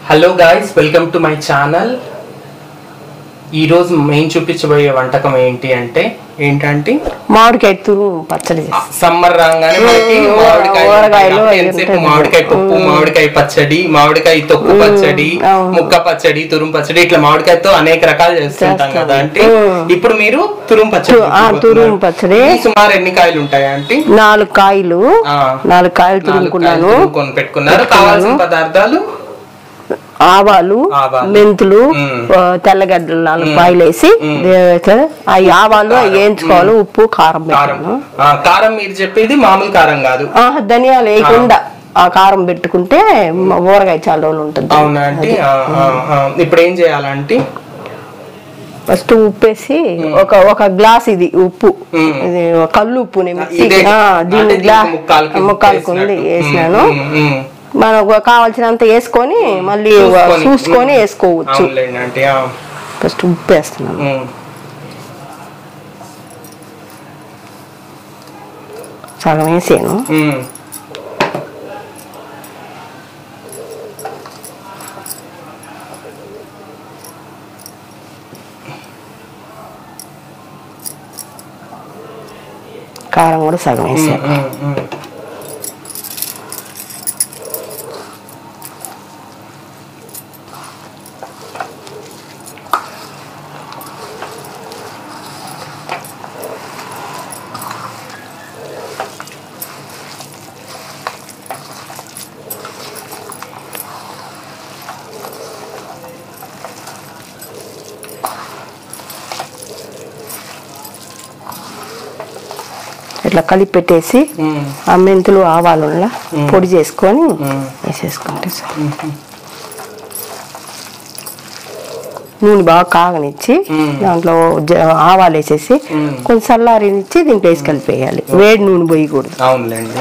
Hello guys welcome to my channel ఈరోజు మేము చూపించబోయే వంటకం ఏంటి అంటే ఏంటంటే మామిడికాయ తురుము పచ్చడి చేస్తాం. సమ్మర్ రాగానే మనకి మ్మ్. మామిడికాయ ఊరగాయలు ఉంటాయి. అవి ఎంతసేపు ఉంటాయి. మామిడికాయ పప్పు మామిడికాయ పచ్చడి మామిడికాయ తొక్కు పచ్చడి అవును. ముక్క పచ్చడి తురుము పచ్చడి ఇట్లా మామిడికాయతో అనేక రకాలు చేస్తుంటాం చేస్తాం. కదా అంటే మ్మ్. ఇప్పుడు మీరు తురుము పచ్చడి తు- ఆ, తురుము పచ్చడి. ఈ సుమారు ఎన్ని కాయలు ఉంటాయా అంటే నాలుగు కాయలు ఆ. నాలుగు కాయలు నాలుగు కాయలు తురుముకున్నాను తురుముకొని పెట్టుకున్నారు కావాల్సిన పదార్థాలు ఆవాలు ఆవాలు. మెంతులు మ్మ్. ఆ, తెల్లగడ్డలు నాలుగు పాయలు వేసి అవి ఆవాలు అవి వేయించుకోవాలి ఉప్పు కారం కారం పెట్టాను ఆ, కారం మీరు చెప్పేది మామూలు కారం కాదు ఆ, ధనియాలు వేయకుండా ఆ కారం పెట్టుకుంటే మ- ఊరగాయ చాలా రోజులు ఉంటుంది అవునా అంటే ఆ, ఆ, ఆ. ఇప్పుడు ఏం చేయాలంటే ఫస్ట్ ఉప్పు వేసి ఒక ఒక గ్లాస్ ఇది ఉప్పు మ్మ్. ఇది కళ్ళు ఉప్పు నేను మిక్సీ ఇదే ఆ, అంటే దీన్ని దీనికి గ్లా ముక్కాలకి ముక్కాలకు ఉంది వేసినట్టు. వేసినాను మ్మ్, మ్మ్, మ్మ్. మనకు కావాల్సినంత వేసుకొని మళ్ళీ చూసుకొని. చూసుకొని వేసుకోవచ్చు అవునులేండి అంటే ఆ, ఫస్ట్ ఉప్పు వేస్తున్నాను మ్మ్. సగం వేసాను మ్మ్. కారం కూడా సగం వేసాను మ్మ్, మ్మ్. ఇట్లా కలిపి పెట్టేసి మ్మ్. ఆ మెంతులు ఆవాలు పొడి చేసుకొని మ్మ్. వేసేసుకుంటే సార్ నూనె బాగా కాగనిచ్చి మ్మ్. దాంట్లో జ- ఆవాలు వేసేసి మ్మ్. కొంచెం చల్లారినిచ్చి దీంట్లో వేసి కలిపేయాలి వేడి నూనె పోయకూడదు అవునులేండి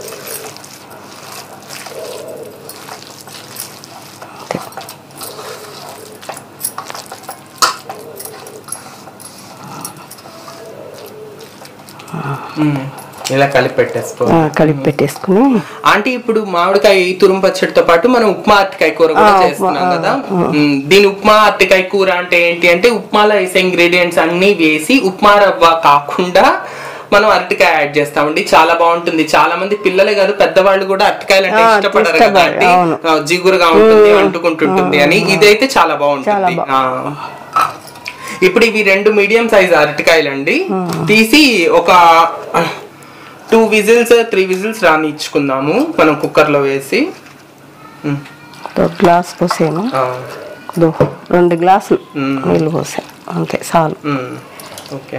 మ్మ్. ఇలా కలిపి పెట్టేసుకో ఆ, కలిపి పెట్టేసుకుని ఆంటీ ఇప్పుడు మామిడికాయ తురుము పచ్చడితో పాటు మనం ఉప్మా అరటికాయ కూర కూడా ఆ, చేస్తున్నాం ఉప్మా, కదా ఉమ్, దీని ఉప్మా అరటికాయ కూర అంటే ఏంటి అంటే ఉప్మాలో వేసే ఇంగ్రీడియంట్స్ అన్ని వేసి ఉప్మా రవ్వ కాకుండా మనం అరటికాయ యాడ్ చేస్తామండి చాలా బాగుంటుంది చాలా మంది పిల్లలే కాదు పెద్దవాళ్ళు కూడా అరటికాయలు అంటే ఆ, ఇష్టపడరు ఇష్టపడరు, కదా అంటే అవును. ఆ, జిగురుగా ఉంటుంది అంటుకుంటుంటుంది అని ఇదైతే చాలా బాగుంటుంది చాలా ఆ. ఇప్పుడు ఇవి రెండు మీడియం సైజ్ అరటికాయలు అండి తీసి ఒక టూ విజిల్స్ త్రీ విజిల్స్ రానిచ్చుకుందాము మనం కుక్కర్ లో వేసి ఉమ్, ఒక గ్లాస్ పోసాను ఆ, దో, రెండు గ్లాసులు మ్మ్. నీళ్ళు పోసాను అంతే చాలు ఉమ్, ఓకే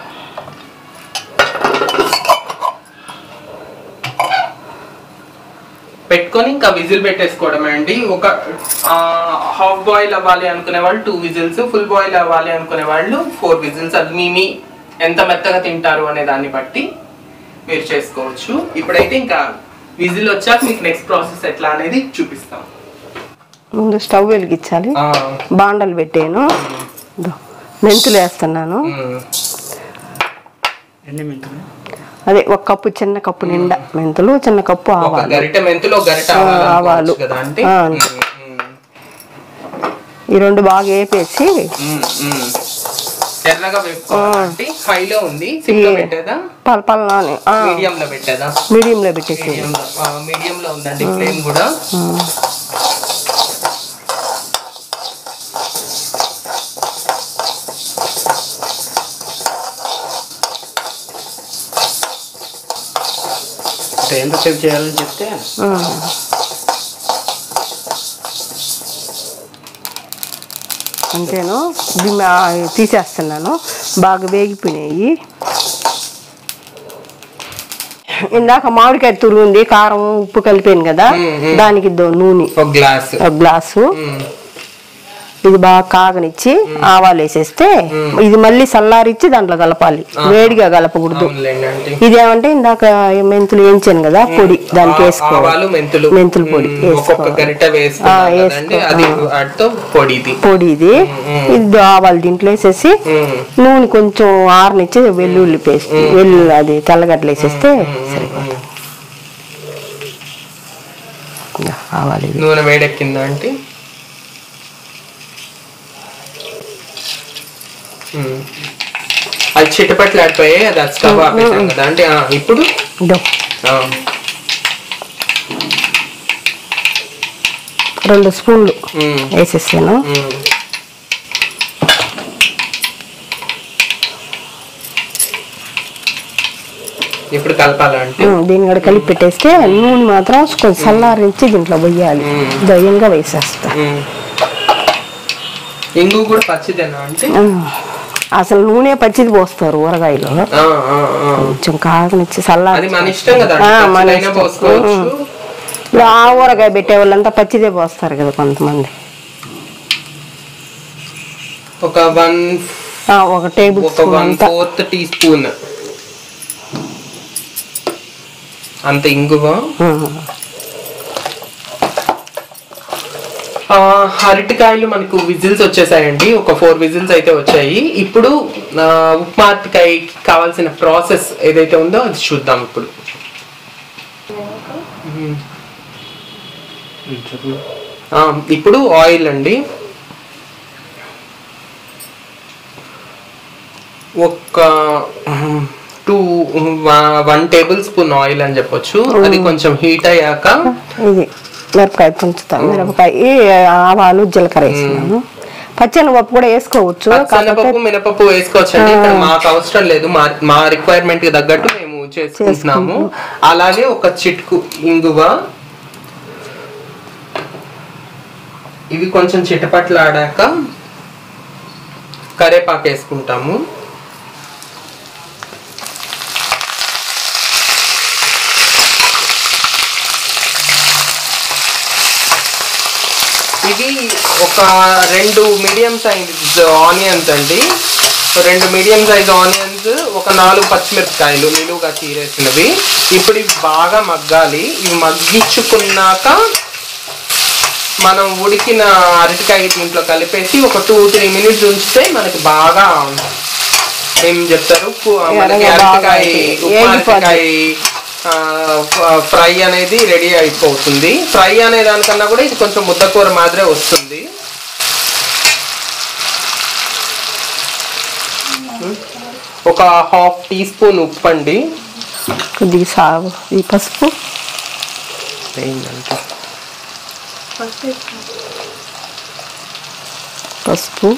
పెట్టుకొని ఇంకా విజిల్ పెట్టేసుకోవడమే అండి ఒక హాఫ్ బాయిల్ అవ్వాలి అనుకునే వాళ్ళు టూ విజిల్స్ ఫుల్ బాయిల్ అవ్వాలి అనుకునే వాళ్ళు ఫోర్ విజిల్స్ అది మీ మీ ఎంత మెత్తగా తింటారు అనే దాన్ని బట్టి మీరు చేసుకోవచ్చు ఇప్పుడైతే ఇంకా విజిల్ వచ్చాక మీకు నెక్స్ట్ ప్రాసెస్ ఎట్లా అనేది చూపిస్తాం ముందు స్టవ్ వెలిగించాలి ఆ, బాండలు పెట్టాను దో, మెంతులు వేస్తున్నాను ఉమ్, అదే ఒక కప్పు చిన్న కప్పు నిండా మెంతులు చిన్న కప్పు ఒక ఆవాలు గరిటె మెంతులు ఒక గరిటె ఆ, ఆవాలు ఆవాలు. అనుకోవచ్చు కదా అంటే ఆ, ఉమ్, అంతే. ఉమ్. ఈ రెండు బాగా వేపేసి మ్మ్, మ్మ్. ఎర్రగా వేపుకోవాలంటే హైలో ఉంది సిమ్ లో పెట్టేదా పలపలని మీడియం లో పెట్టేదా మీడియంలో పెట్టేసి మీడియం లో మీడియం లో ఉందండి ఫ్లేమ్ కూడా ఎంతసేపు చేయాలని చెప్తే అంతేను దీన్ని ఆ, తీసేస్తున్నాను బాగా వేగిపోయినాయి ఇందాక మామిడికాయ తురుగు ఉంది కారం ఉప్పు కలిపాను కదా దానికి దో నూనె ఒక గ్లాస్ ఒక గ్లాసు ఇది బాగా కాగనిచ్చి ఆవాలు వేసేస్తే ఇది మళ్ళీ చల్లారిచ్చి దాంట్లో కలపాలి వేడిగా కలపకూడదు అవునులేండి అంటే ఇదేమంటే ఇందాక మెంతులు వేయించాను కదా పొడి దానికి వేసుకోవాలి ఆవాలు మెంతులు మెంతుల పొడి మ్మ్, ఒక్కొక్క వేసుకోవాలి. గరిట ఆ, వేసుకున్నాం కదండి వేసుకో- అది వాటితో పొడి ఇది పొడి ఇది ఇది ఆవాలు దీంట్లో వేసేసి మ్మ్. నూనె కొంచెం ఆరనిచ్చి వెల్లుల్లి పేస్ట్ వెల్లుల్లి అది తెల్లగడ్డలు వేసేస్తే సరిపోతుంది ఆవాలు ఇవి. నూనె వేడెక్కిందా అంటే ఉమ్. అది చిట్టపట్లు ఆడిపోయాయి అది అది స్టవ్ ఆపేసాం కదా అంటే ఆ, ఇప్పుడు ఇదో ఆ, రెండు స్పూన్లు ఉమ్, వేసేసాను ఉమ్. ఇప్పుడు కలపాలంటే ఉమ్, దీన్ని కూడా కలిపి పెట్టేస్తే నూనె మాత్రం కొంచెం చల్లారించి దీంట్లో పోయాలి దయ్యంగా వేసేస్తా ఉమ్. ఇంగు కూడా పచ్చిదేనా అంటే ఉమ్. అసలు నూనె పచ్చిది పోస్తారు ఊరగాయలు ఆ, ఆ, ఆ. కొంచెం కాగనిచ్చి అది చల్లారి మన ఇష్టం కదా ఆ, మన పచ్చిదైనా ఇష్టం. పోసుకోవచ్చు ఇప్పుడు ఆ ఊరగాయ పెట్టే వాళ్ళంతా పచ్చిదే పోస్తారు కదా కొంతమంది ఒక వన్ ఆ, ఒక టేబుల్ ఒక స్పూన్ వన్ అంతా ఫోర్త్ టీ స్పూన్ అంత ఇంగువ ఉమ్. ఆ, అరటికాయలు మనకు విజిల్స్ వచ్చేసాయండి ఒక ఫోర్ విజిల్స్ అయితే వచ్చాయి ఇప్పుడు ఆ, ఉప్మా అరటికాయకి కావాల్సిన ప్రాసెస్ ఏదైతే ఉందో అది చూద్దాం ఇప్పుడు మ్మ్. ఆ, ఇప్పుడు ఆయిల్ అండి ఒక two one tablespoon oil అని చెప్పొచ్చు అది కొంచెం హీట్ అయ్యాక ఇది మిరపకాయ పుంచుతాం మిరపకాయ ఈ ఆవాలు జీలకర్ర వేసినాను పచ్చని పప్పు కూడా వేసుకోవచ్చు కాకపోతే శనగపప్పు మినపప్పు వేసుకోవచ్చు అండి ఇక్కడ మాకు అవసరం లేదు మా మా రిక్వైర్మెంట్ కి తగ్గట్టు మేము చేసుకుంటున్నాము అలాగే ఒక చిట్కు ఇంగువ ఇవి కొంచెం చిటపట్లు ఆడాక కరేపాకు వేసుకుంటాము ఇవి ఒక రెండు మీడియం సైజ్ ఆనియన్స్ అండి రెండు మీడియం సైజ్ ఆనియన్స్ ఒక నాలుగు పచ్చిమిరపకాయలు నిలువుగా చీరేసినవి ఇప్పుడు ఇవి బాగా మగ్గాలి ఇవి మగ్గించుకున్నాక మనం ఉడికిన అరటికాయ దీంట్లో కలిపేసి ఒక టూ త్రీ మినిట్స్ ఉంచితే మనకి బాగా ఏం చెప్తారు కు- మనకి ఎర్రగా బాగా అరటికాయ అవుతుంది. ఉప్మా ఏగిపోద్ది. అరటికాయ ఆ, ఫ- ఫ్రై అనేది రెడీ అయిపోతుంది ఫ్రై అనే దానికన్నా కూడా ఇది కొంచెం ముద్దకూర మాదిరే వస్తుంది ఒక హాఫ్ టీ స్పూన్ ఉప్పు అండి కొద్దిగా సాగు ఈ పసుపు ఏంటంటే పసుపు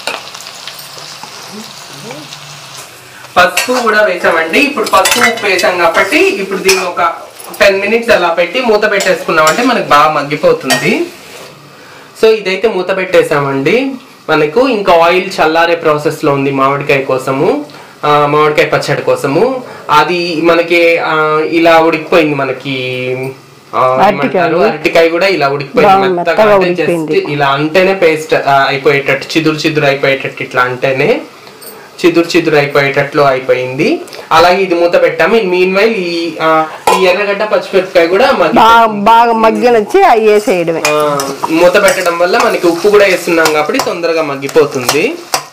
పసుపు కూడా వేసామండి ఇప్పుడు పసుపు ఉప్పు వేసాం కాబట్టి ఇప్పుడు దీన్ని ఒక టెన్ మినిట్స్ అలా పెట్టి మూత పెట్టేసుకున్నామంటే మనకి బాగా మగ్గిపోతుంది సో ఇదైతే మూత పెట్టేసామండి మనకు ఇంకా ఆయిల్ చల్లారే ప్రాసెస్ లో ఉంది మామిడికాయ కోసము ఆ, మామిడికాయ పచ్చడి కోసము అది మనకి ఆ, ఇలా ఉడికిపోయింది మనకి ఆ, ఏమంటారు? అరటికాయ కూడా ఇలా ఉడికిపోయింది బాగా మెత్తగా మెత్తగా అంటే ఉడికిపోయింది. just ఇలా అంటేనే పేస్ట్ అయిపోయేటట్టు చిదురు చిదురు అయిపోయేటట్టు ఇట్లా అంటేనే చిదురు చిదురు అయిపోయేటట్లు అయిపోయింది అలాగే ఇది మూత పెట్టాము మీన్ వైల్ ఈ ఆ, ఈ ఎర్రగడ్డ పచ్చిమిరపకాయ కూడా మగ్గి బాగా బాగా మగ్గనొచ్చి అవి వేసేయడమే ఆ, మూత పెట్టడం వల్ల మనకి ఉప్పు కూడా వేస్తున్నాం కాబట్టి తొందరగా మగ్గిపోతుంది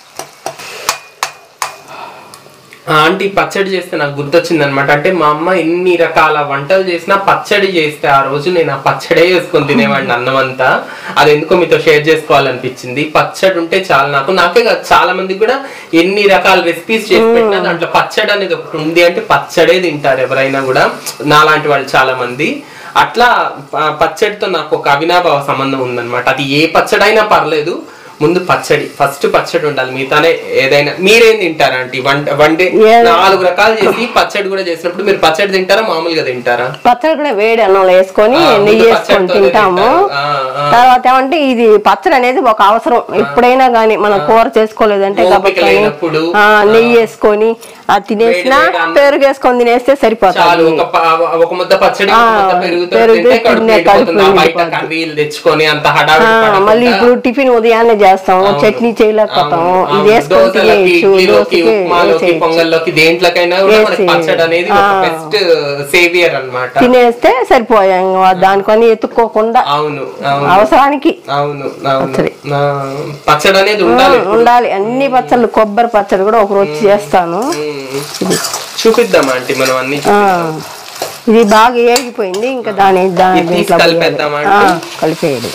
ఆ, ఆంటీ పచ్చడి చేస్తే నాకు గుర్తొచ్చింది అనమాట అంటే మా అమ్మ ఎన్ని రకాల వంటలు చేసినా పచ్చడి చేస్తే ఆ రోజు నేను ఆ పచ్చడే చేసుకొని తినేవాడిని అన్నం అంతా అది ఎందుకో మీతో షేర్ చేసుకోవాలనిపించింది పచ్చడి ఉంటే చాలా నాకు నాకే కాదు చాలా మందికి కూడా ఎన్ని రకాల రెసిపీస్ చేసి పెట్టినా దాంట్లో పచ్చడి అనేది ఒకటి ఉంది అంటే పచ్చడే తింటారు ఎవరైనా కూడా నాలాంటి వాళ్ళు చాలా మంది అట్లా ప- పచ్చడితో నాకు ఒక అవినాభావ సంబంధం ఉందన్నమాట అది ఏ పచ్చడైనా పర్లేదు ముందు పచ్చడి ఫస్ట్ పచ్చడి ఉండాలి మిగతానే ఏదైనా మీరేం తింటారా ఆంటీ వంట వండే ఏ- నాలుగు రకాలు చేసి పచ్చడి కూడా చేసినప్పుడు మీరు పచ్చడి తింటారా మామూలుగా తింటారా పచ్చడి కూడా వేడి అన్నంలో వేసుకొని ఆ, ముందు నెయ్యి వేసుకొని పచ్చడితోనే తింటాము తింటారు. ఆ, ఆ. తర్వాత ఏమంటే ఇది పచ్చడి అనేది ఒక అవసరం ఎప్పుడైనా గానీ మనం కూర చేసుకోలేదంటే ఓపిక కాబట్టి లేనప్పుడు, ఆ, నెయ్యి వేసుకొని అది తినేసినా వేడి వేడి అన్నం. పెరుగు వేసుకొని తినేస్తే చాలు సరిపోతుంది ఒక ప- ఒక ముద్ద పచ్చడి ఒక ఆ, ముద్ద పెరుగుతో పెరుగు తింటే కడుపు తినే నిండిపోతుంది. ఆ కడుపు బయట నిండిపోతుంది. కర్రీలు తెచ్చుకొని అంత ఆ, హడావిడి మళ్ళీ పడకుండా ఇప్పుడు టిఫిన్ ఉదయాన్నే చేస్తాము అవును. చట్నీ చేయలేకపోతాము అవును, ఇది అవును. వేసుకొని దోసలకి, తినేయచ్చు ఇడ్లీలోకి, దోశకి ఉప్మాలోకి వేసేయచ్చు. పొంగల్లోకి దేంట్లోకైనా కూడా మనకి వేసి- పచ్చడి అనేది ఒక ఆ. బెస్ట్ సేవియర్ అన్నమాట తినేస్తే సరిపోయాం దానికొని ఎత్తుక్కోకుండా అవును అవును అవసరానికి అవును అవును పచ్చడి. ఆ, పచ్చడి అనేది ఉండాలి ఉమ్, ఉండాలి అన్ని పచ్చళ్ళు కొబ్బరి పచ్చడి కూడా ఒక రోజు చేస్తాను ఉమ్. చూపిద్దామా ఆంటీ మనం అన్ని ఆ, ఇది బాగా ఏగిపోయింది ఇంకా దాని దాని ఇది తీసి దీంట్లో కలిపేద్దామా పోయాలి. అంటే? ఆ, కలిపేయడు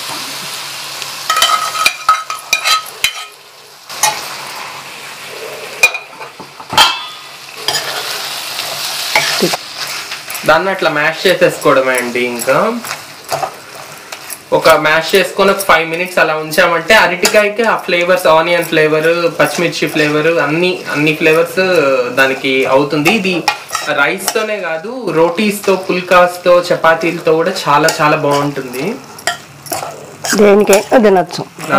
దాన్ని అట్లా మ్యాష్ చేసేసుకోవడమే అండి ఇంకా ఒక మ్యాష్ చేసుకొని ఒక ఫైవ్ మినిట్స్ అలా ఉంచామంటే అరటికాయకి ఆ ఫ్లేవర్స్ ఆనియన్ ఫ్లేవర్ పచ్చిమిర్చి ఫ్లేవర్ అన్ని అన్ని ఫ్లేవర్స్ దానికి అవుతుంది ఇది రైస్ తోనే కాదు రోటీస్ తో పుల్కాస్ తో చపాతీలతో కూడా చాలా చాలా బాగుంటుంది దేనికైనా తినచ్చు ఆ,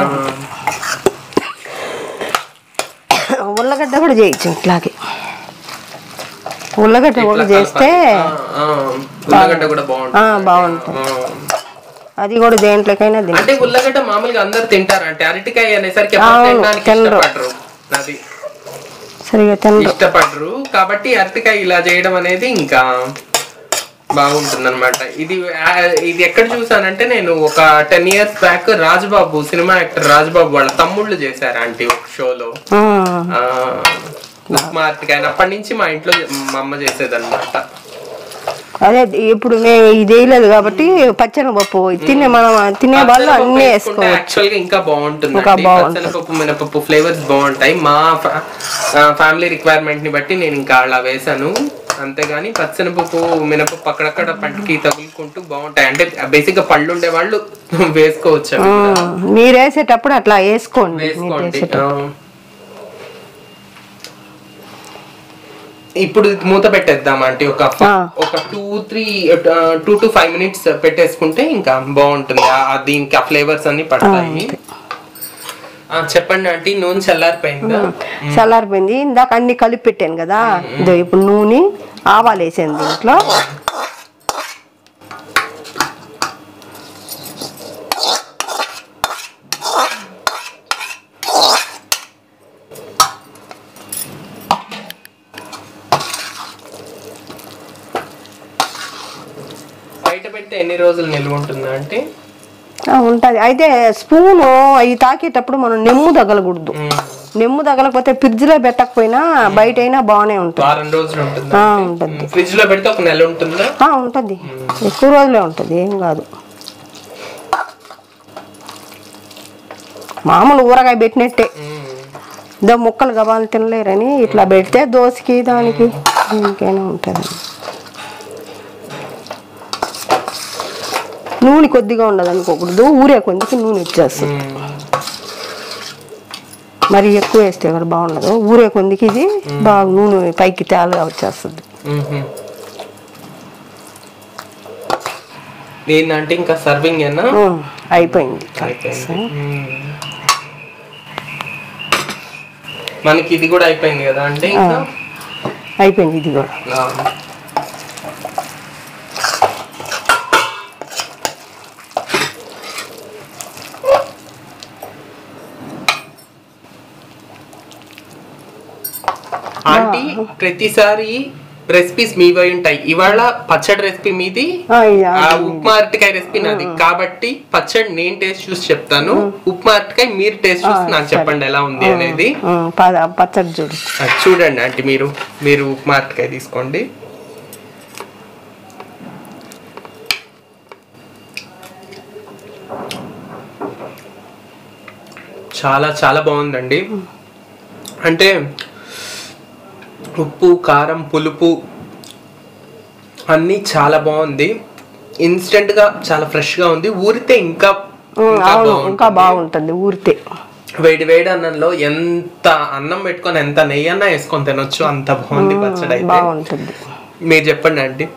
ఉల్లగడ్డ కూడా చేయొచ్చు ఇట్లాగే ఉల్లగడ్డ కూడా ఇట్లా చేస్తే కలపాలి. ఆ, ఆ, ఉల్లగడ్డ కూడా ఆ, బాగుంటుంది బాగుంటుంది ఆ. అది కూడా దేంట్లోకైనా తిన అంటే ఉల్లగడ్డ మామూలుగా అందరు తింటారు అంటే అరటికాయ అనేసరికి అవును, ఎవరు తినడానికి తినరు. ఇష్టపడరు అది సరిగా తినరు ఇష్టపడరు కాబట్టి అరటికాయ ఇలా చేయడం అనేది ఇంకా బాగుంటుంది అనమాట ఇది ఆ, ఇది ఎక్కడ చూసానంటే నేను ఒక ten years back Rajababu cinema actor Rajababu వాళ్ళ తమ్ముళ్ళు చేశారు ఆంటీ ఒక షోలో ఆ, ఆ, ఉప్మా అరటికాయ అప్పటి నుంచి మా ఇంట్లో మా అమ్మ చేసేదన్నమాట అదే ఇప్పుడు మేము ఇది వేయలేదు కాబట్టి పచ్చని పప్పు తినే మనం తినే వాళ్ళు అన్నీ వేసుకోవచ్చు యాక్చువల్ గా ఇంకా బాగుంటుంది ఇంకా బాగుంటుంది. పచ్చనపప్పు మినపప్పు ఫ్లేవర్స్ బాగుంటాయి మా ఫ్యామిలీ రిక్వైర్మెంట్ ని బట్టి నేను ఇంకా అలా వేసాను అంతేగాని పచ్చనపప్పు మినపప్పు అక్కడక్కడ పంటికి తగులుకుంటూ బాగుంటాయి అంటే బేసిక్ గా పళ్ళు ఉండే వాళ్ళు వేసుకోవచ్చు అవి ఆ, కూడా. మీరు వేసేటప్పుడు అట్లా వేసుకోండి మీరు వేసుకోండి వేసేటప్పుడు. ఆ. ఇప్పుడు ఇది మూత పెట్టేద్దాం అంటే ఒక ఆ. ఒక two three two to five minutes పెట్టేసుకుంటే ఇంకా బాగుంటుంది ఆ- ఆ దీనికి ఆ ఫ్లేవర్స్ అన్ని పడతాయి ఆ, చెప్పండి ఆంటీ నూనె చల్లారిపోయిందా చల్లారిపోయింది ఇందాక అన్ని కలిపి పెట్టాను కదా ఇదో ఇప్పుడు నూనె ఆవాలు వేసాను దీంట్లో బయట పెడితే ఎన్ని రోజులు నిల్వ ఉంటుందా అంటే ఆ, ఉంటది అయితే స్పూను అవి తాకేటప్పుడు మనం నెమ్ము తగలకూడదు నెమ్ము తగలకపోతే ఫ్రిడ్జ్ లో పెట్టకపోయినా బయట అయినా బాగానే ఉంటుంది వారం రోజులు ఉంటుందా ఆ, ఉంటుంది ఫ్రిడ్జ్ లో పెడితే ఒక నెల ఉంటుందా ఆ, ఉంటుంది ఎక్కువ రోజులే ఉంటుంది ఏం కాదు మామూలు ఊరగాయ పెట్టినట్టే దో ముక్కలు గబాలు తినలేరని ఇట్లా పెడితే దోశకి దానికి ఇంకైనా ఉంటుంది నూనె కొద్దిగా ఉండదు అనుకోకూడదు ఊరే కొద్దికి నూనె వచ్చేస్తుంది మరి ఎక్కువ వేస్తే కూడా బాగుండదు ఊరే కొద్దికి ఇది బాగా నూనె పైకి తేలగా వచ్చేస్తుంది మ్మ్. ఏంటంటే ఇంకా సర్వింగ్ ఏనా ఉమ్, అయిపోయింది అయిపోయింది మ్మ్. మనకి ఇది కూడా అయిపోయింది కదా అంటే ఇంకా అయిపోయింది ఇది కూడా ఆ. ఆంటీ ప్రతిసారి రెసిపీస్ మీవై ఉంటాయి ఇవాళ పచ్చడి రెసిపీ మీది ఆ, ఇది ఆ ఉప్మా అరటికాయ రెసిపీ నాది కాబట్టి పచ్చడి నేను టేస్ట్ చూసి చెప్తాను ఉప్మా అరటికాయ మీరు టేస్ట్ చూసి నాకు చెప్పండి ఎలా ఉంది అనేది ఉమ్, ప- పచ్చడి చూడు అది చూడండి ఆంటీ మీరు మీరు ఉప్మా అరటికాయ తీసుకోండి చాలా చాలా బాగుందండి అంటే ఉప్పు కారం పులుపు అన్నీ చాలా బాగుంది ఇన్స్టెంట్ గా చాలా ఫ్రెష్ గా ఉంది ఊరితే ఇంకా ఉమ్, ఇంకా అవును బాగుంటుంది. ఇంకా బాగుంటుంది ఊరితే వేడి వేడి అన్నంలో ఎంత అన్నం పెట్టుకొని ఎంత నెయ్యి అన్నా వేసుకొని తినొచ్చు అంత బాగుంది పచ్చడి అయితే బాగుంటుంది మీరు చెప్పండి ఆంటీ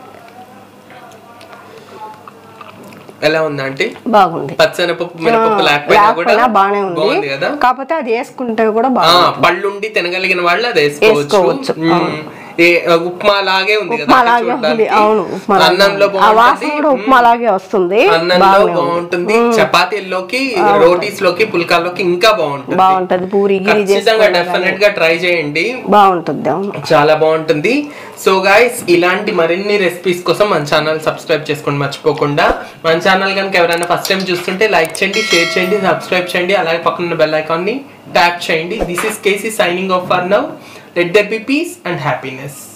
ఎలా ఉంది ఆంటీ బాగుంది పచ్చనపప్పు మినపప్పు లేకపోయినా కూడా లేకపోయినా బాగానే బాగుంది ఉంది కదా కాకపోతే అది వేసుకుంటే కూడా ఆ బాగా పళ్ళుండి తినగలిగిన వాళ్ళు అది వేసుకోవచ్చు వేసుకోవచ్చు, మ్మ్. ఏ ఉప్మా లాగే ఉంది కదా ఉప్మా అంటే లాగే ఉంది చూడ్డానికి. అవును ఉప్మా లాగే అన్నంలో ఉంది. ఆ వాసన బాగుంటుంది కూడా ఉప్మా లాగే వస్తుంది అన్నంలో బాగానే ఉంది. బాగుంటుంది చపాతీల్లోకి రోటీస్ లోకి పుల్కాల్లోకి ఇంకా బాగుంటుంది బాగుంటుంది పూరి గిరి ఖచ్చితంగా డెఫినెట్ గా ట్రై చేయండి బాగుంటుంది అవును చాలా బాగుంటుంది సో గాయస్ ఇలాంటి మరిన్ని రెసిపీస్ కోసం మన ఛానల్ సబ్స్క్రైబ్ చేసుకోండి మర్చిపోకుండా మన ఛానల్ కనుక ఎవరైనా ఫస్ట్ టైం చూస్తుంటే లైక్ చేయండి షేర్ చేయండి సబ్స్క్రైబ్ చేయండి అలాగే పక్కన బెల్ ఐకాన్ ని ట్యాప్ చేయండి this is KC signing off for now let there be peace and happiness